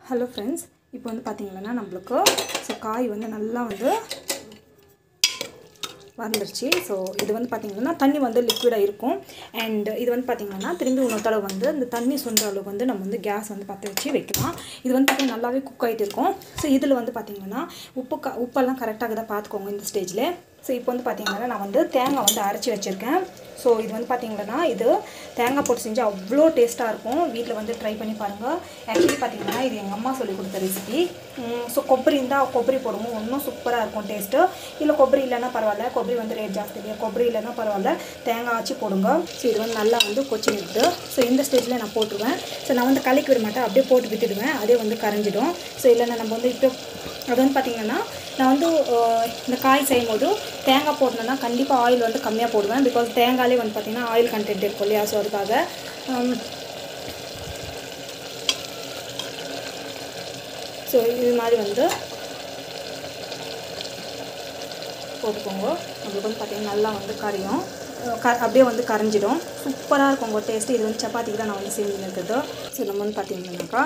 hello friends இப்போ வந்து பார்த்தீங்கன்னா நம்மளுக்கு ஸோ காய் வந்து நல்லா வந்து வந்துருச்சு ஸோ இது வந்து பார்த்திங்கன்னா தண்ணி வந்து லிக்விடாக இருக்கும் அண்ட் இது வந்து பார்த்திங்கன்னா திரும்பி இன்னொரு தடவை வந்து இந்த தண்ணி சுண்டுற அளவுக்கு வந்து நம்ம வந்து கேஸ் வந்து பற்ற வச்சு வைக்கலாம் இது வந்து பார்த்திங்கன்னா நல்லாவே குக் ஆகிட்டு இருக்கும் ஸோ இதில் வந்து பார்த்திங்கன்னா உப்பு க உப்பெல்லாம் கரெக்டாக தான் பார்த்துக்கோங்க இந்த ஸ்டேஜில் ஸோ இப்போ வந்து பார்த்திங்கன்னா நான் வந்து தேங்காய் வந்து அரைச்சி வச்சுருக்கேன் ஸோ இது வந்து பார்த்திங்கன்னா இது தேங்காய் போட்டு செஞ்சு அவ்வளோ டேஸ்ட்டாக இருக்கும் வீட்டில் வந்து ட்ரை பண்ணி பாருங்கள் ஆக்சுவலி பார்த்திங்கன்னா இது எங்கள் அம்மா சொல்லி கொடுத்த ரெசிபி ஸோ கொಬ್ಬரி இருந்தால் கொಬ್ಬரி போடுவோம் இன்னும் சூப்பராக இருக்கும் டேஸ்ட்டு இல்லை கொಬ್ಬரி இல்லைன்னா பரவாயில்ல கொಬ್ಬரி வந்து ரேட் ஜாஸ்தி இல்லையா கொಬ್ಬரி இல்லைன்னா பரவாயில்ல தேங்காய் ஆச்சு போடுங்க ஸோ இது வந்து நல்லா வந்து கொச்சி நிறுத்து ஸோ இந்த ஸ்டேஜில் நான் போட்டுருவேன் ஸோ நான் வந்து கலக்கி விட மாட்டேன் அப்படியே போட்டு விட்டுடுவேன் அதே வந்து கரைஞ்சிடும் ஸோ இல்லைன்னா நம்ம வந்து இப்போ அது வந்து பார்த்திங்கன்னா நான் வந்து அஹ், இந்த காய் செய்யும் போது தேங்காய் போடணுன்னா கண்டிப்பாக ஆயில் வந்து கம்மியாக போடுவேன் பிகாஸ் தேங்காயிலே வந்து பார்த்திங்கன்னா ஆயில் கண்டென்ட் இருக்கும் இல்லையா ஸோ அதுக்காக ஸோ இது மாதிரி வந்து போட்டுக்கோங்க நம்மளுக்கு வந்து பார்த்திங்கன்னா நல்லா வந்து கரையும் அஹ் க அப்படியே வந்து கரைஞ்சிடும் சூப்பராக இருக்கும் உங்கள் டேஸ்ட்டு இது வந்து சப்பாத்திக்கு தான் நான் வந்து செஞ்சு இருக்குது ஸோ நம்ம வந்து பார்த்திங்கன்னாக்கா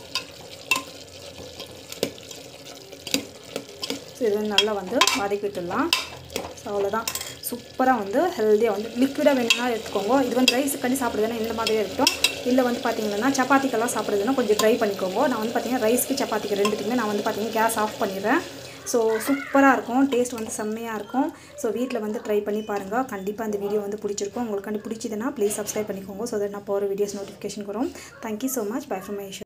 ஸோ இது வந்து நல்லா வந்து வதக்கி விட்டுடலாம் ஸோ அவ்வளோதான் சூப்பராக வந்து ஹெல்த்தியாக வந்து லிக்விடாக வேணும்னா எடுத்துக்கோங்க இது வந்து ரைஸுக்காண்டி சாப்பிடுதுன்னா இந்த மாதிரியே இருக்கட்டும் இல்லை வந்து பார்த்தீங்கன்னா சப்பாத்திக்கெல்லாம் சாப்பிடுதுன்னா கொஞ்சம் ட்ரை பண்ணிக்கோங்க நான் வந்து பார்த்தீங்கன்னா ரைஸ்க்கு சப்பாத்திக்கு ரெண்டுத்துக்குமே நான் வந்து பார்த்தீங்கன்னா கேஸ் ஆஃப் பண்ணிடுறேன் ஸோ சூப்பராக இருக்கும் டேஸ்ட் வந்து செம்மையாக இருக்கும் ஸோ வீட்டில் வந்து ட்ரை பண்ணி பாருங்கள் கண்டிப்பாக அந்த வீடியோ வந்து பிடிச்சிருக்கும் உங்களுக்கு பிடிச்சதுன்னா ப்ளீஸ் சப்ஸ்கிரைப் பண்ணிக்கோங்க ஸோ தட் நான் போகிற வீடியோஸ் நோட்டிஃபிகேஷன் வரும் thank you so much bye from my